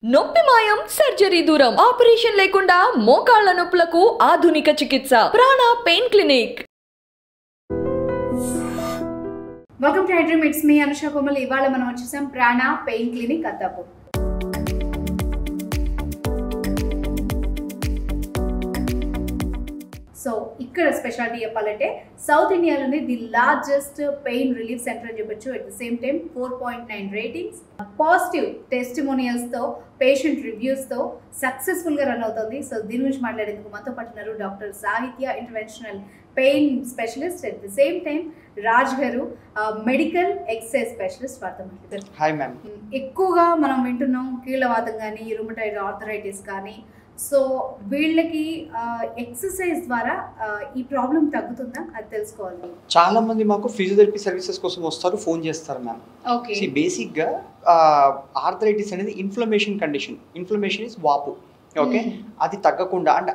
నొప్పి మాయం సర్జరీ దూరం ఆపరేషన్ లేకుండా మోకాళ్ల నొప్పులకు ఆధునిక చికిత్స Prana pain clinic welcome to iDream it's me Anusha Komal ఇవాళ మనం వచ్చేసాం Prana pain clinic Attapur so ఇక్కడ స్పెషాలిటీ చెప్పాలంటే సౌత్ ఇండియాలోనే the largest pain relief centre అని చెప్పొచ్చు at the same time four point nine ratings positive టెస్టిమోనియల్స్తో పేషెంట్ రివ్యూస్తో సక్సెస్ఫుల్గా రన్ అవుతుంది సో దీని గురించి మాట్లాడేందుకు మనతో పట్టినారు doctor Sahitya interventional pain specialist at the same time Raj garu medical excise specialist వార్త మాట్లాడారు హాయ్ మ్యామ్ ఎక్కువగా మనం వింటున్నాం కీళ్ళవాతం కానీ రుమటైడ్ ఆర్థరైటిస్ కానీ సో వీళ్ళకి ఎక్సర్సైజ్ ద్వారా ఆ, ఈ ప్రాబ్లం తగ్గుతుందా అది తెలుసుకోవాలి చాలా మంది మాకు ఫిజియోథెరపీ సర్వీసెస్ కోసం వస్తారు ఫోన్ చేస్తారు మ్యామ్ ఓకే సి బేసిక్గా ఆర్థరైటిస్ అనేది ఇన్ఫ్లమేషన్ కండిషన్ ఇన్ఫ్లమేషన్ ఇస్ వాపు ఓకే అది తగ్గకుండా అండ్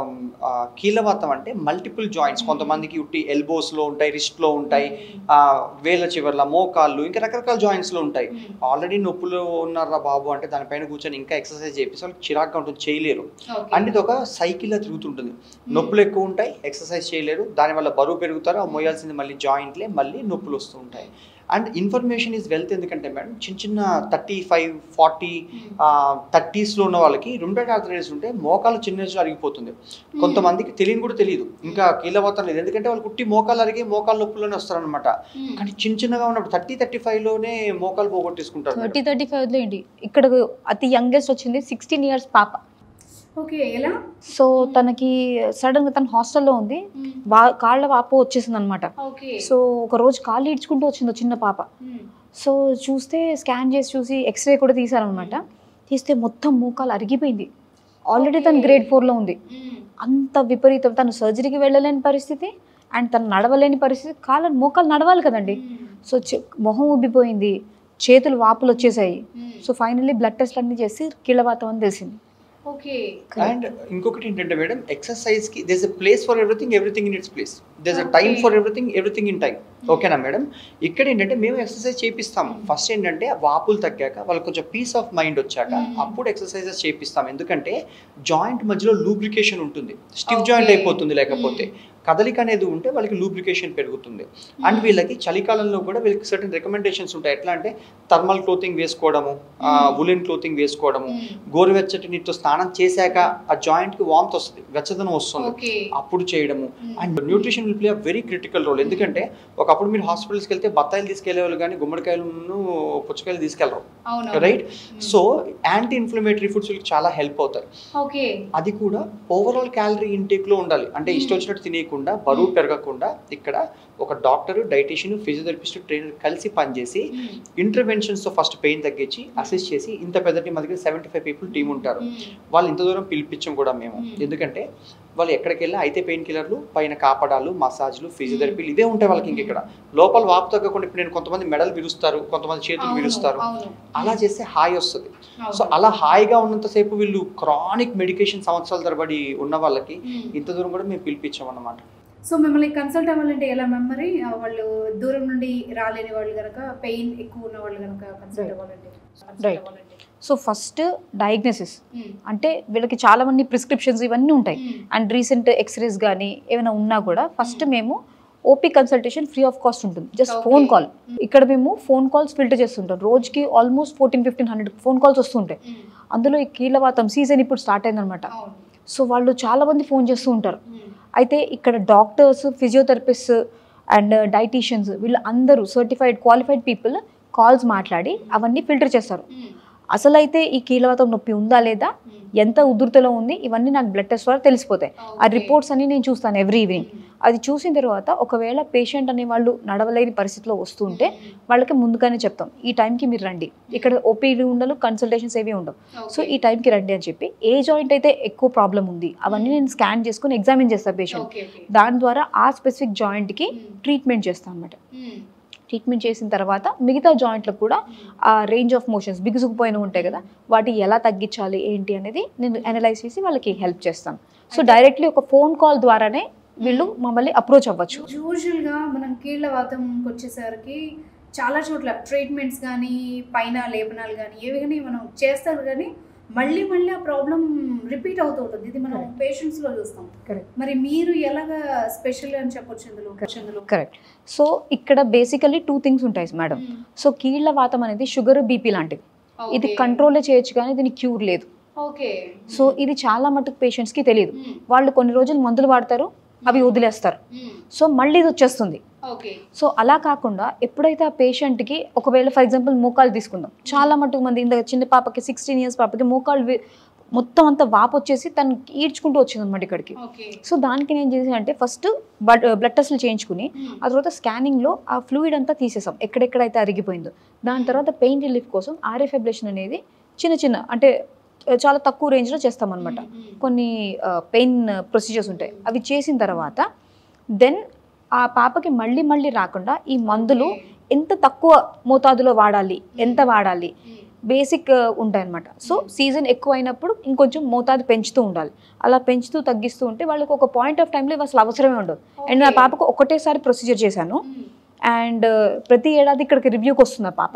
కీలవాతం అంటే మల్టిపుల్ జాయింట్స్ కొంతమందికి ఉట్టి ఎల్బోస్లో ఉంటాయి రిస్ట్లో ఉంటాయి ఆ, వేల చివర్ల మోకాళ్ళు ఇంకా రకరకాల జాయింట్స్లో ఉంటాయి ఆల్రెడీ నొప్పులు ఉన్నారా బాబు అంటే దానిపైన కూర్చొని ఇంకా ఎక్సర్సైజ్ చేపిస్తే వాళ్ళకి చిరాగ్గా ఉంటుంది చేయలేరు అండ్ ఇది ఒక సైకిల్లా తిరుగుతుంటుంది నొప్పులు ఎక్కువ ఉంటాయి ఎక్సర్సైజ్ చేయలేరు దానివల్ల బరువు పెరుగుతారు ఆ మోయాల్సింది మళ్ళీ జాయింట్లే మళ్ళీ నొప్పులు వస్తూ ఉంటాయి అండ్ ఇన్ఫర్మేషన్ ఈజ్ వెల్త్ ఎందుకంటే మేడం చిన్న చిన్న థర్టీ ఫైవ్ ఫార్టీ థర్టీస్లో ఉన్న వాళ్ళకి రుండెడ్ ఆర్థరైటిస్ ఉంటే మోకాలు చిన్న ఏజ్లో అరిగిపోతుంది కొంతమందికి తెలియని కూడా తెలియదు ఇంకా కీలవతం లేదు ఎందుకంటే వాళ్ళు కుట్టి మోకాలు అరిగి మోకాలు నొప్పులోనే వస్తారనమాట కానీ చిన్న చిన్నగా ఉన్నప్పుడు థర్టీ థర్టీ ఫైవ్లోనే మోకాలు పోగొట్టేసుకుంటారు మేడం. థర్టీ థర్టీ ఫైవ్లో ఏంటి ఇక్కడ అతి యంగెస్ట్ వచ్చింది సిక్స్టీన్ ఇయర్స్ పాప ఓకే ఎలా సో తనకి సడన్ గా తన హాస్టల్లో ఉంది వా కాళ్ళ వాపు వచ్చేసింది అనమాట ఓకే సో ఒక రోజు కాళ్ళు ఈడ్చుకుంటూ వచ్చింది ఒక చిన్న పాప సో చూస్తే స్కాన్ చేసి చూసి ఎక్స్రే కూడా తీశారనమాట తీస్తే మొత్తం మోకాలు అరిగిపోయింది ఆల్రెడీ తను Okay. గ్రేడ్ ఫోర్లో ఉంది అంత విపరీతం తను సర్జరీకి వెళ్ళలేని పరిస్థితి అండ్ తను నడవలేని పరిస్థితి కాళ్ళ మోకాలు నడవాలి కదండి సో చె- మొహం ఉబ్బిపోయింది చేతులు వాపులు వచ్చేసాయి సో ఫైనల్లీ బ్లడ్ టెస్ట్ అన్ని చేసి కీళ్ళవాతం అని తెలిసింది ఓకే అండ్ ఇంకొకటి ఏంటంటే మేడం ఎక్సర్సైజ్ కి there's a place for everything everything in its place there's a time Okay. For everything everything in time ఓకేనా మేడం ఇక్కడ ఏంటంటే మేము ఎక్సర్సైజ్ చేపిస్తాం ఫస్ట్ ఏంటంటే వాపులు తగ్గాక వాళ్ళకి కొంచెం పీస్ ఆఫ్ మైండ్ వచ్చాక Mm. అప్పుడు ఎక్సర్సైజెస్ చేపిస్తాం ఎందుకంటే జాయింట్ మధ్యలో లూబ్రికేషన్ ఉంటుంది స్టిఫ్ Okay. జాయింట్ అయిపోతుంది లేకపోతే కదలిక అనేది ఉంటే వాళ్ళకి లూబ్రికేషన్ పెరుగుతుంది అండ్ వీళ్ళకి చలికాలంలో కూడా వీళ్ళకి సర్టన్ రికమెండేషన్స్ ఉంటాయి ఎట్లా అంటే థర్మల్ క్లోతింగ్ వేసుకోవడము ఉలెన్ క్లోతింగ్ వేసుకోవడము గోరువెచ్చటి నీటితో స్నానం చేశాక ఆ జాయింట్ కి వామ్త్ వస్తుంది వెచ్చదనం వస్తుంది ఓకే అప్పుడు చేయడము and nutrition will play very critical role ఎందుకంటే ఒకప్పుడు మీరు హాస్పిటల్స్కి వెళ్తే బత్తాయిలు తీసుకెళ్లేవాళ్ళు కానీ గుమ్మడికాయలను పుచ్చకాయలు తీసుకెళ్ళరు అవును right so anti inflammatory foods వీళ్ళకి చాలా హెల్ప్ అవుతాయి ఓకే అది కూడా ఓవరాల్ క్యాలరీ ఇంటేక్ లో ఉండాలి అంటే ఇష్టం వచ్చినట్టు తినేయకుండా బరువు పెరగకుండా ఇక్కడ ఒక డాక్టర్ డైటీషియన్ ఫిజియోథెరపిస్ట్ ట్రైనర్ కలిసి పనిచేసి ఇంటర్వెన్షన్స్ తో ఫస్ట్ పెయిన్ తగ్గించి అసిస్ట్ చేసి ఇంత పెద్ద టీం మా దగ్గర సెవెంటీ ఫైవ్ పీపుల్ టీం ఉంటారు వాళ్ళు ఇంత దూరం పిలిపించం కూడా మేము Hmm. ఎందుకంటే వాళ్ళు ఎక్కడికి వెళ్ళినా అయితే పెయిన్ కిల్లర్లు పైన కాపడాలు మసాజ్లు ఫిజియోథెరపీలు ఇవే ఉంటాయి వాళ్ళకి ఇంక ఇక్కడ లోపల వాపు తగ్గకుండా ఇప్పుడు నేను కొంతమంది మెడలు విరుస్తారు కొంతమంది చేతులు విరుస్తారు అవును అలా చేస్తే హాయి వస్తుంది అవును. సో అలా హాయిగా ఉన్నంతసేపు వీళ్ళు క్రానిక్ మెడికేషన్ సంవత్సరాల తరబడి ఉన్న వాళ్ళకి మ్మ్. ఇంత దూరం కూడా మేము పిలిపించాం అన్నమాట సో మిమ్మల్ని కన్సల్ట్ అవ్వాలంటే ఎలా మెమరీ వాళ్ళు దూరం నుండి రాలేని వాళ్ళు కనుక పెయిన్ ఎక్కువ ఉన్న వాళ్ళు కనుక కన్సల్ట్ Right. అవ్వాలంటే consult Right. అవ్వాలంటే. సో ఫస్ట్ డయాగ్నోసిస్ మ్మ్. అంటే వీళ్ళకి చాలా మంది ప్రిస్క్రిప్షన్స్ ఇవన్నీ ఉంటాయి మ్మ్. అండ్ రీసెంట్ ఎక్స్రేస్ కానీ ఏమైనా ఉన్నా కూడా ఫస్ట్ మేము OP consultation free of cost ఉంటుంది జస్ట్ Okay. ఫోన్ కాల్ ఇక్కడ మేము ఫోన్ కాల్స్ ఫిల్టర్ చేస్తుంటాం రోజుకి almost fourteen fifteen hundred phone calls వస్తుంటాయి మ్మ్. అందులో ఈ కీళ్ళవాతం సీజన్ ఇప్పుడు స్టార్ట్ అయిందనమాట అవును సో వాళ్ళు చాలా మంది ఫోన్ చేస్తూ ఉంటారు మ్మ్. అయితే ఇక్కడ డాక్టర్స్ ఫిజియోథెరపిస్ట్ అండ్ డైటీషియన్స్ వీళ్ళు అందరూ సర్టిఫైడ్ క్వాలిఫైడ్ పీపుల్ కాల్స్ మాట్లాడి అవన్నీ ఫిల్టర్ చేస్తారు మ్మ్. అసలైతే ఈ కీలవాతం నొప్పి ఉందా లేదా మ్మ్. ఎంత ఉధృతలో ఉంది ఇవన్నీ నాకు బ్లడ్ టెస్ట్ ద్వారా తెలిసిపోతాయి ఆ Okay. రిపోర్ట్స్ అన్ని నేను చూస్తాను ఎవ్రీ ఈవినింగ్ మ్మ్. అది చూసిన తర్వాత ఒకవేళ పేషెంట్ అనే వాళ్ళు నడవలేని పరిస్థితిలో వస్తుంటే వాళ్ళకి ముందుగానే చెప్తాం ఈ టైంకి మీరు రండి ఇక్కడ ఓపీలు ఉండలు కన్సల్టేషన్స్ ఏవి ఉండవు సో Okay. ఈ టైంకి రండి అని చెప్పి ఏ జాయింట్ అయితే ఎక్కువ ప్రాబ్లం ఉంది అవన్నీ నేను స్కాన్ చేసుకుని ఎగ్జామిన్ చేస్తాను పేషెంట్ ఓకే ఓకే దాని ద్వారా ఆ స్పెసిఫిక్ జాయింట్కి మ్మ్. ట్రీట్మెంట్ చేస్తాను అనమాట మ్మ్. ట్రీట్మెంట్ చేసిన తర్వాత మిగతా జాయింట్లకు కూడా ఆ రేంజ్ ఆఫ్ మోషన్స్ బిగుసుకుపోయిన ఉంటాయి కదా వాటి ఎలా తగ్గించాలి ఏంటి అనేది నేను అనలైజ్ చేసి వాళ్ళకి హెల్ప్ చేస్తాను సో డైరెక్ట్లీ ఒక ఫోన్ కాల్ ద్వారానే వీళ్ళు మమ్మల్ని అప్రోచ్ అవ్వచ్చు యూజువల్ గా మనం కీళ్ళ వాతంకి వచ్చేసరికి చాలా చోట్ల ట్రీట్మెంట్స్ కానీ పైన లేపనాలు కానీ ఏవి కానీ మనం చేస్తారు కానీ మళ్ళీ మళ్ళీ ఆ ప్రాబ్లం రిపీట్ అవుతూ ఉంటుంది ఇది మనం Correct. పేషెంట్స్ లో చూస్తాం కరెక్ట్ మరి మీరు ఎలాగా స్పెషల్ అని చెప్పొచ్చు ఇందులో ఇందులో కరెక్ట్ సో ఇక్కడ బేసికలీ టూ థింగ్స్ ఉంటాయి మేడం సో కీళ్ళ వాతం అనేది షుగర్ బీపీ లాంటిది ఇది కంట్రోలే చేయొచ్చు కానీ దీనికి క్యూర్ లేదు ఓకే సో ఇది చాలా మటుకు పేషెంట్స్కి తెలియదు వాళ్ళు కొన్ని రోజులు మందులు వాడతారు అవి వదిలేస్తారు సో మళ్ళీ ఇది వచ్చేస్తుంది ఓకే సో అలా కాకుండా ఎప్పుడైతే ఆ పేషెంట్కి ఒకవేళ ఫర్ ఎగ్జాంపుల్ మోకాలు తీసుకుందాం చాలా మటుకు మంది ఇంత చిన్న పాపకి సిక్స్టీన్ ఇయర్స్ పాపకి మోకాలు వి- మొత్తం అంతా వాపు వచ్చేసి తను ఈడ్చుకుంటూ వచ్చింది అనమాట ఇక్కడికి ఓకే సో దానికి నేను చేసి అంటే ఫస్ట్ బ్లడ్ బ్లడ్ టెస్ట్లు చేయించుకుని ఆ తర్వాత స్కానింగ్లో ఆ ఫ్లూయిడ్ అంతా తీసేసాం ఎక్కడెక్కడైతే అరిగిపోయిందో దాని తర్వాత పెయిన్ రిలీఫ్ కోసం ఆర్ఎఫ్ అబ్లేషన్ అనేది చిన్న చిన్న అంటే ఆ, చాలా తక్కువ రేంజ్లో చేస్తాం అనమాట కొన్ని పెయిన్ ప్రొసీజర్స్ ఉంటాయి అవి చేసిన తర్వాత దెన్ ఆ పాపకి మళ్ళీ మళ్ళీ రాకుండా ఈ మందులు ఎంత తక్కువ మోతాదులో వాడాలి ఎంత వాడాలి బేసిక్ ఉంటాయన్నమాట సో సీజన్ ఎక్కువ అయినప్పుడు ఇంకొంచెం మోతాదు పెంచుతూ ఉండాలి అలా పెంచుతూ తగ్గిస్తూ ఉంటే వాళ్ళకి ఒక పాయింట్ ఆఫ్ టైంలో ఇవి అసలు అవసరమే ఉండదు అండ్ నా పాపకు ఒకటేసారి ప్రొసీజర్ చేశాను అండ్ ప్రతి ఏడాది ఇక్కడికి రివ్యూకి వస్తుంది ఆ పాప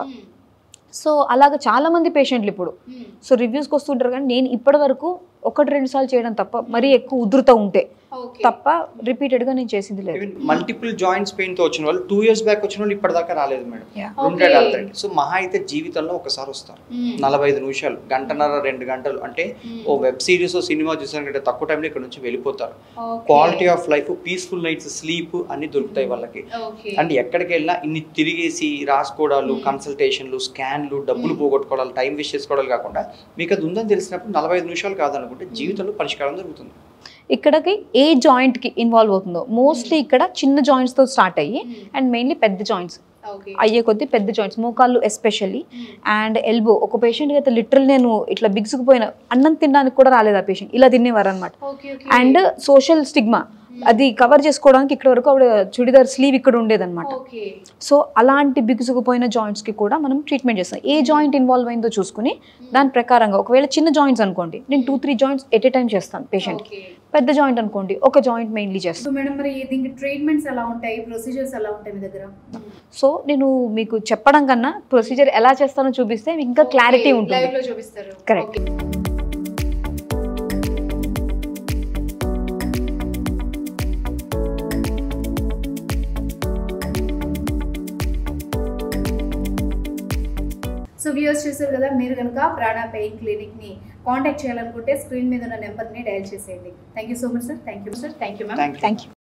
సో అలాగ చాలా మంది పేషెంట్లు ఇప్పుడు సో రివ్యూస్కి వస్తుంటారు కానీ నేను ఇప్పటి వరకు ఒకటి రెండు సార్లు చేయడం తప్ప మరీ ఎక్కువ ఉధృత ఉంటే తప్ప రిపీటెడ్గా నేను చేసింది లేదు ఈవెన్ మల్టిపుల్ జాయింట్స్ పెయిన్ తో వచ్చిన వాళ్ళు టూ ఇయర్స్ బ్యాక్ వచ్చిన వాళ్ళు ఇప్పటిదాకా రాలేదు madam Yeah. Rheumatoid arthritis so మహా అయితే జీవితంలో ఒకసారి వస్తారు నలభై ఐదు నిమిషాలు గంటన్నర రెండు గంటలు అంటే ఓ వెబ్ సిరీస్ సినిమా చూసాను కంటే తక్కువ టైంలో ఇక్కడ నుంచి వెళ్ళిపోతారు quality of life peaceful nights sleep అన్ని దొరుకుతాయి వాళ్ళకి ఓకే అండ్ ఎక్కడికి వెళ్ళినా ఇన్ని తిరిగేసి రాసుకోవడాలు కన్సల్టేషన్లు స్కాన్లు డబ్బులు పోగొట్టుకోవడాలు టైం వేస్ట్ చేసుకోవడాలు కాకుండా మీకు అది ఉందని తెలిసినప్పుడు నలభై ఐదు నిమిషాలు కాదనుకుంటే జీవితంలో పరిష్కారం జరుగుతుంది ఇక్కడికి ఏ జాయింట్కి ఇన్వాల్వ్ అవుతుందో మోస్ట్లీ ఇక్కడ చిన్న జాయింట్స్తో స్టార్ట్ అయ్యి అండ్ మెయిన్లీ పెద్ద జాయింట్స్ ఓకే అయ్యే కొద్దీ పెద్ద జాయింట్స్ మోకాళ్ళు ఎస్పెషల్లీ అండ్ ఎల్బో ఒక పేషెంట్కి అయితే లిటరల్ నేను ఇట్లా బిగుసుకుపోయిన అన్నం తినడానికి కూడా రాలేదు ఆ పేషెంట్ ఇలా తినేవారు అనమాట okay okay and social stigma అది కవర్ చేసుకోవడానికి ఇక్కడ వరకు ఆవిడ చుడిదార్ స్లీవ్ ఇక్కడ ఉండేదన్నమాట ఓకే సో అలాంటి బిగుసుకుపోయిన జాయింట్స్కి కూడా మనం ట్రీట్మెంట్ చేస్తాం ఏ జాయింట్ ఇన్వాల్వ్ అయిందో చూసుకుని దాని ప్రకారంగా ఒకవేళ చిన్న జాయింట్స్ అనుకోండి నేను two three joints at a time చేస్తాను పేషెంట్ ఓకే పెద్ద జాయింట్ అనుకోండి ఒక జాయింట్ మెయిన్లీ చేస్తాను సో మేడం మరి దీనికి ట్రీట్మెంట్స్ ఎలా ఉంటాయి ప్రొసీజర్స్ ఎలా ఉంటాయి మీ దగ్గర సో నేను మీకు చెప్పడం కన్నా ప్రొసీజర్ ఎలా చేస్తానో చూపిస్తే మీకు ఇంకా క్లారిటీ లైవ్ ఉంటుంది లో చూపిస్తారు Correct. Okay. సో వ్యూస్ చూసారు కదా మీరు కనుక ప్రాణ పెయిన్ క్లినిక్ ని కాంటాక్ట్ చేయాలనుకుంటే స్క్రీన్ మీద ఉన్న నెంబర్ ని డయల్ చేసేయండి thank you so much sir thank you sir thank you ma'am thank you thank you